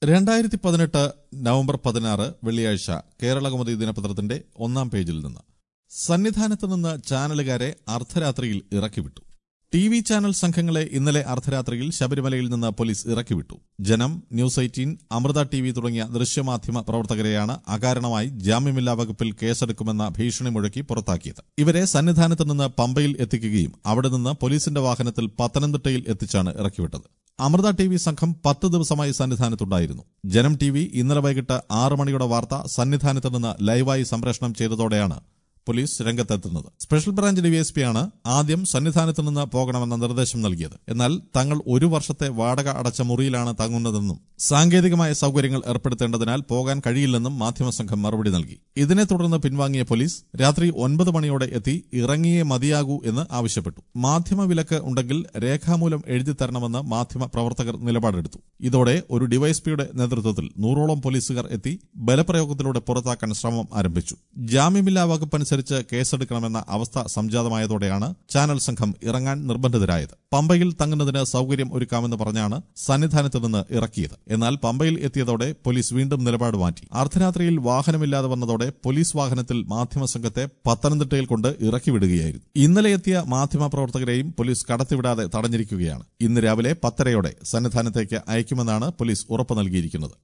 രണ്ടായിരത്തി പതിനെട്ട് നവംബർ പതിനാറ് വെള്ളിയാഴ്ച കേരളകൗമുദി ദിനപത്രത്തിന്റെ ഒന്നാം പേജിൽ നിന്ന് സന്നിധാനത്ത് നിന്ന് ചാനലുകാരെ അർദ്ധരാത്രിയിൽ ഇറക്കിവിട്ടു ടി വി ചാനൽ സംഘങ്ങളെ ഇന്നലെ അർദ്ധരാത്രിയിൽ ശബരിമലയിൽ നിന്ന് പോലീസ് ഇറക്കിവിട്ടു Janam news eighteen Amrita T V തുടങ്ങിയ ദൃശ്യമാധ്യമ പ്രവർത്തകരെയാണ് അകാരണമായി ജാമ്യമില്ലാ വകുപ്പിൽ കേസെടുക്കുമെന്ന ഭീഷണി മുഴക്കി പുറത്താക്കിയത് ഇവരെ സന്നിധാനത്ത് നിന്ന് പമ്പയിൽ എത്തിക്കുകയും അവിടെ നിന്ന് പോലീസിന്റെ വാഹനത്തിൽ പത്തനംതിട്ടയിൽ എത്തിച്ചാണ് ഇറക്കിവിട്ടത് അമൃത ടി വി സംഘം പത്ത് ദിവസമായി സന്നിധാനത്തുണ്ടായിരുന്നു ജനം ടി വി ഇന്നലെ വൈകിട്ട് ആറ് മണിയുടെ വാർത്ത സന്നിധാനത്ത് നിന്ന് ലൈവായി സംപ്രേഷണം ചെയ്തതോടെയാണ് പോലീസ് രംഗത്തെത്തുന്നത് സ്പെഷ്യൽ ബ്രാഞ്ച് ഡിവൈഎസ്പിയാണ് ആദ്യം സന്നിധാനത്ത് നിന്ന് പോകണമെന്ന നിർദ്ദേശം നൽകിയത് എന്നാൽ തങ്ങൾ ഒരു വർഷത്തെ വാടക അടച്ച മുറിയിലാണ് തങ്ങുന്നതെന്നും സാങ്കേതികമായ സൌകര്യങ്ങൾ ഏർപ്പെടുത്തേണ്ടതിനാൽ പോകാൻ കഴിയില്ലെന്നും മാധ്യമസംഘം മറുപടി നൽകി ഇതിനെ തുടർന്ന് പിൻവാങ്ങിയ പോലീസ് രാത്രി ഒൻപത് മണിയോടെ എത്തി ഇറങ്ങിയേ മതിയാകൂ എന്ന് ആവശ്യപ്പെട്ടു മാധ്യമ വിലക്ക് ഉണ്ടെങ്കിൽ രേഖാമൂലം എഴുതി തരണമെന്ന് മാധ്യമ പ്രവർത്തകർ നിലപാടെടുത്തു ഇതോടെ ഒരു ഡിവൈഎസ്പിയുടെ നേതൃത്വത്തിൽ നൂറോളം പോലീസുകാർ എത്തി ബലപ്രയോഗത്തിലൂടെ പുറത്താക്കാൻ ശ്രമം ആരംഭിച്ചു ജാമ്യമില്ലാ വകുപ്പനുസരിച്ച് കേസെടുക്കണമെന്ന അവസ്ഥ സംജാതമായതോടെയാണ് ചാനൽ സംഘം ഇറങ്ങാൻ നിർബന്ധിതരായത് പമ്പയിൽ തങ്ങുന്നതിന് സൌകര്യം ഒരുക്കാമെന്ന് പറഞ്ഞാണ് സന്നിധാനത്ത് നിന്ന് ഇറക്കിയത് എന്നാൽ പമ്പയിൽ എത്തിയതോടെ പോലീസ് വീണ്ടും നിലപാട് മാറ്റി അർദ്ധരാത്രിയിൽ വാഹനമില്ലാതെ വന്നതോടെ പോലീസ് വാഹനത്തിൽ മാധ്യമസംഘത്തെ പത്തനംതിട്ടയിൽ കൊണ്ട് ഇറക്കി വിടുകയായിരുന്നു ഇന്നലെ എത്തിയ മാധ്യമ പ്രവർത്തകരെയും പോലീസ് കടത്തിവിടാതെ തടഞ്ഞിരിക്കുകയാണ് ഇന്ന് രാവിലെ പത്തരയോടെ സന്നിധാനത്തേക്ക് അയക്കുമെന്നാണ് പോലീസ് ഉറപ്പ് നൽകിയിരിക്കുന്നത്